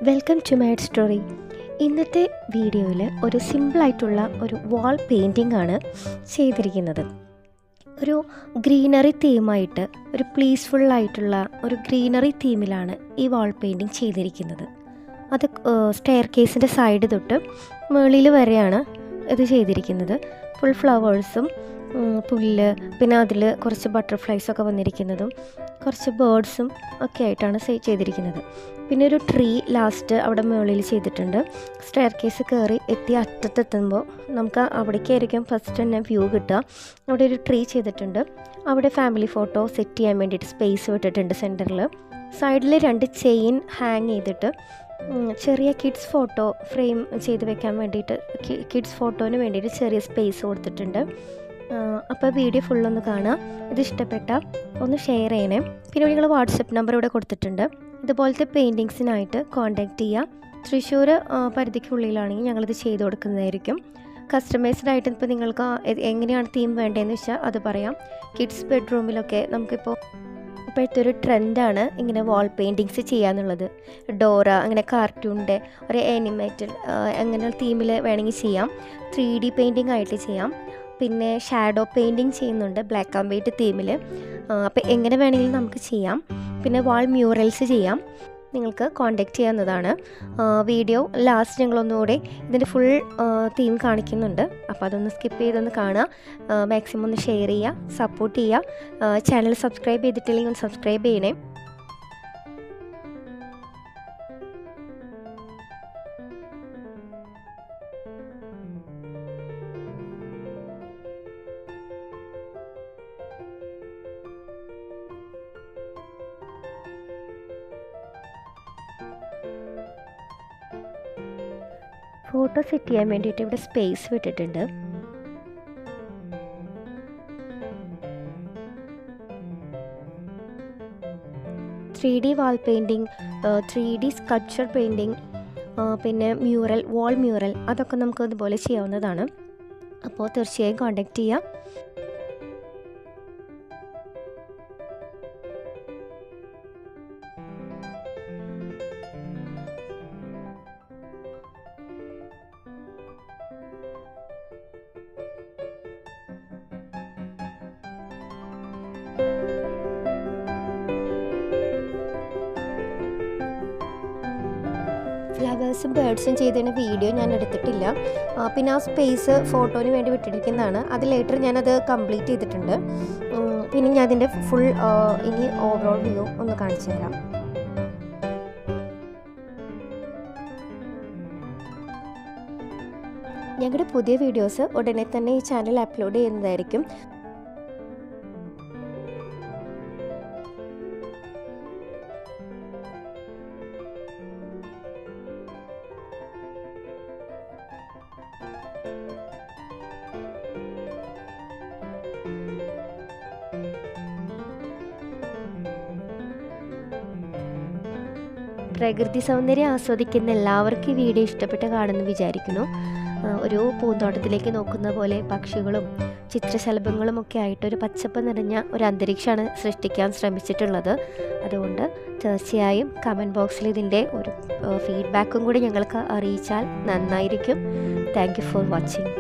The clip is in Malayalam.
വെൽക്കം ടു മൈ സ്റ്റോറി ഇന്നത്തെ വീഡിയോയിൽ ഒരു സിമ്പിളായിട്ടുള്ള ഒരു വാൾ പെയിൻറ്റിംഗ് ആണ് ചെയ്തിരിക്കുന്നത് ഒരു ഗ്രീനറി തീമായിട്ട് ഒരു പീസ്ഫുള്ളായിട്ടുള്ള ഒരു ഗ്രീനറി തീമിലാണ് ഈ വാൾ പെയിൻറ്റിങ് ചെയ്തിരിക്കുന്നത് അത് സ്റ്റെയർ കേസിൻ്റെ സൈഡ് തൊട്ട് മുകളിൽ വരെയാണ് ഇത് ചെയ്തിരിക്കുന്നത് ഫുൾ ഫ്ലവേഴ്സും പുല്ല് പിന്നെ അതിൽ കുറച്ച് ബട്ടർഫ്ലൈസൊക്കെ വന്നിരിക്കുന്നതും കുറച്ച് ബേർഡ്സും ഒക്കെ ആയിട്ടാണ് സേ ചെയ്തിരിക്കുന്നത് പിന്നെ ഒരു ട്രീ ലാസ്റ്റ് അവിടെ മുകളിൽ ചെയ്തിട്ടുണ്ട് സ്റ്റെയർ കേസ് കയറി എത്തി അറ്റത്തെത്തുമ്പോൾ നമുക്ക് അവിടേക്കായിരിക്കും ഫസ്റ്റ് തന്നെ വ്യൂ കിട്ടുക അവിടെ ഒരു ട്രീ ചെയ്തിട്ടുണ്ട് അവിടെ ഫാമിലി ഫോട്ടോ സെറ്റ് ചെയ്യാൻ വേണ്ടിയിട്ട് സ്പേസ് വിട്ടിട്ടുണ്ട് സെൻറ്ററിൽ സൈഡിൽ രണ്ട് ചെയിൻ ഹാങ് ചെയ്തിട്ട് ചെറിയ കിഡ്സ് ഫോട്ടോ ഫ്രെയിം ചെയ്ത് വെക്കാൻ വേണ്ടിയിട്ട് കിഡ്സ് ഫോട്ടോന് വേണ്ടിയിട്ട് ചെറിയ സ്പേസ് കൊടുത്തിട്ടുണ്ട് അപ്പോൾ വീഡിയോ ഫുള്ളൊന്ന് കാണുക ഇത് ഇഷ്ടപ്പെട്ട ഒന്ന് ഷെയർ ചെയ്യണേ പിന്നെ നിങ്ങൾ വാട്സപ്പ് നമ്പർ ഇവിടെ കൊടുത്തിട്ടുണ്ട് ഇതുപോലത്തെ പെയിൻറ്റിങ്സിനായിട്ട് കോൺടാക്റ്റ് ചെയ്യുക തൃശ്ശൂർ പരിധിക്കുള്ളിലാണെങ്കിൽ ഞങ്ങളിത് ചെയ്ത് കൊടുക്കുന്നതായിരിക്കും കസ്റ്റമൈസ്ഡ് ആയിട്ട് ഇപ്പോൾ നിങ്ങൾക്ക് എങ്ങനെയാണ് തീം വേണ്ടതെന്ന് വെച്ചാൽ അത് പറയാം കിഡ്സ് ബെഡ്റൂമിലൊക്കെ നമുക്കിപ്പോൾ ഇപ്പോഴത്തെ ഒരു ട്രെൻഡാണ് ഇങ്ങനെ വാൾ പെയിൻറ്റിങ്സ് ചെയ്യാന്നുള്ളത് ഡോറ അങ്ങനെ കാർട്ടൂണിൻ്റെ ഒരു ആനിമേറ്റഡ് അങ്ങനെ തീമിൽ വേണമെങ്കിൽ ചെയ്യാം ത്രീ ഡി പെയിൻറ്റിംഗ് ആയിട്ട് ചെയ്യാം പിന്നെ ഷാഡോ പെയിൻറ്റിങ് ചെയ്യുന്നുണ്ട് ബ്ലാക്ക് ആൻഡ് വൈറ്റ് തീമിൽ അപ്പോൾ എങ്ങനെ വേണമെങ്കിലും നമുക്ക് ചെയ്യാം പിന്നെ വാൾ മ്യൂറൽസ് ചെയ്യാം നിങ്ങൾക്ക് കോണ്ടാക്ട് ചെയ്യാവുന്നതാണ് വീഡിയോ ലാസ്റ്റ് ഞങ്ങളൊന്നുകൂടെ ഇതിൻ്റെ ഫുൾ തീം കാണിക്കുന്നുണ്ട് അപ്പോൾ അതൊന്ന് സ്കിപ്പ് ചെയ്തൊന്ന് കാണുക മാക്സിമം ഒന്ന് ഷെയർ ചെയ്യുക സപ്പോർട്ട് ചെയ്യുക ചാനൽ സബ്സ്ക്രൈബ് ചെയ്തിട്ടില്ലെങ്കിൽ ഒന്ന് സബ്സ്ക്രൈബ് ചെയ്യണേ ഫോട്ടോ സെറ്റ് ചെയ്യാൻ വേണ്ടിയിട്ട് ഇവിടെ സ്പേസ് വിട്ടിട്ടുണ്ട് three D wall painting three D sculpture painting പിന്നെ മ്യൂറൽ വാൾ മ്യൂറൽ അതൊക്കെ നമുക്ക് ഇതുപോലെ ചെയ്യാവുന്നതാണ് അപ്പോൾ തീർച്ചയായും കോണ്ടാക്ട് ചെയ്യാം ഫ്ലവേഴ്സും ബേർഡ്സും ചെയ്തതിന് വീഡിയോ ഞാൻ എടുത്തിട്ടില്ല പിന്നെ ആ സ്പേസ് ഫോട്ടോന് വേണ്ടി വിട്ടിരിക്കുന്നതാണ് അത് ലേറ്റർ ഞാനത് കംപ്ലീറ്റ് ചെയ്തിട്ടുണ്ട് പിന്നെ ഞാൻ അതിൻ്റെ ഫുൾ ഇനി ഓവറോൾ വ്യൂ ഒന്ന് കാണിച്ചു തരാം ഞങ്ങളുടെ പുതിയ വീഡിയോസ് ഉടനെ തന്നെ ഈ ചാനൽ അപ്ലോഡ് ചെയ്യുന്നതായിരിക്കും പ്രകൃതി സൗന്ദര്യം ആസ്വദിക്കുന്ന എല്ലാവർക്കും ഈ വീഡിയോ ഇഷ്ടപ്പെട്ട് കാണുമെന്ന് വിചാരിക്കുന്നു ഒരു പൂന്തോട്ടത്തിലേക്ക് നോക്കുന്ന പോലെ പക്ഷികളും ചിത്രശലഭങ്ങളും ഒക്കെ ആയിട്ട് ഒരു പച്ചപ്പ് നിറഞ്ഞ ഒരു അന്തരീക്ഷമാണ് സൃഷ്ടിക്കാൻ ശ്രമിച്ചിട്ടുള്ളത് അതുകൊണ്ട് തീർച്ചയായും കമൻറ്റ് ബോക്സിൽ ഇതിൻ്റെ ഒരു ഫീഡ്ബാക്കും കൂടി ഞങ്ങൾക്ക് അറിയിച്ചാൽ നന്നായിരിക്കും താങ്ക് ഫോർ വാച്ചിങ്